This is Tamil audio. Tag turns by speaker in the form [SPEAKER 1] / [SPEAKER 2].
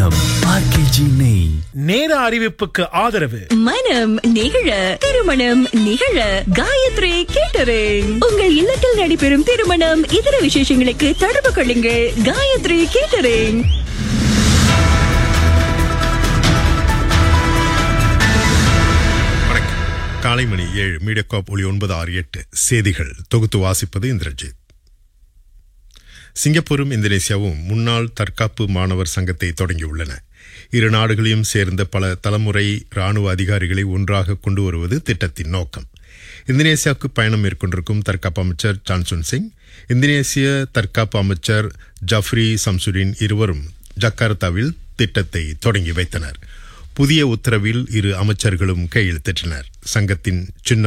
[SPEAKER 1] மனம் ஆர்கேஜி நெய்
[SPEAKER 2] நேர அறிவிப்புக்கு ஆதரவு
[SPEAKER 3] மனம் நிகழ திருமணம் நிகழ காயத்ரி கேட்டரிங் உங்கள் இல்லத்தில் நடைபெறும் திருமணம் இதர விசேஷங்களுக்கு தொடர்பு கொள்ளுங்கள் காயத்ரி கேட்டரிங்
[SPEAKER 4] வணக்கம் காலை மணி ஏழு மீடியாகாப் ஒளி ஒன்பது ஆறு எட்டு செய்திகள் தொகுத்து வாசிப்பது இந்திரஜித் சிங்கப்பூரும் இந்தோனேசியாவும் முன்னாள் தற்காப்பு மாணவர் சங்கத்தை தொடங்கியுள்ளன இரு நாடுகளையும் சேர்ந்த பல தலைமுறை ராணுவ அதிகாரிகளை ஒன்றாக கொண்டு வருவது திட்டத்தின் நோக்கம் இந்தோனேசியாவுக்கு பயணம் மேற்கொண்டிருக்கும் தற்காப்பு அமைச்சர் சான்சுன் சிங் இந்தோனேசிய தற்காப்பு அமைச்சர் ஜஃப்ரி சம்சுடின் இருவரும் ஜக்கார்த்தாவில் திட்டத்தை தொடங்கி வைத்தனர் புதிய உத்தரவில் இரு அமைச்சர்களும் கையெழுத்திட்டனர் சங்கத்தின் சின்ன